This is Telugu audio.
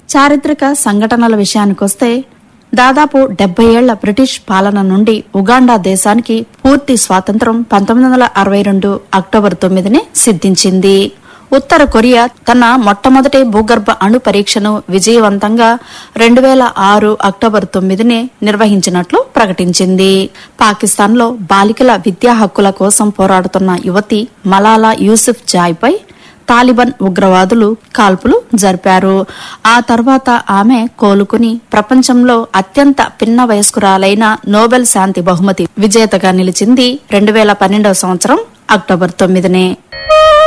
చారిత్రక సంఘటనల విషయానికొస్తే దాదాపు డెబ్బై ఏళ్ల బ్రిటిష్ పాలన నుండి ఉగాండా దేశానికి పూర్తి స్వాతంత్రం పంతొమ్మిది వందల అరవై రెండు అక్టోబర్ తొమ్మిదిని సిద్ధించింది ఉత్తర కొరియా తన మొట్టమొదటి భూగర్భ అణు పరీక్షను విజయవంతంగా రెండు వేల ఆరు అక్టోబర్ తొమ్మిదిని నిర్వహించినట్లు ప్రకటించింది పాకిస్తాన్లో బాలికల విద్యా హక్కుల కోసం పోరాడుతున్న యువతి మలాలా యూసుఫ్ జాయ్పై తాలిబాన్ ఉగ్రవాదులు కాల్పులు జరిపారు ఆ తర్వాత ఆమె కోలుకుని ప్రపంచంలో అత్యంత పిన్న వయస్కురాలైన నోబెల్ శాంతి బహుమతి విజేతగా నిలిచింది రెండు వేల పన్నెండవ సంవత్సరం అక్టోబర్ తొమ్మిదినే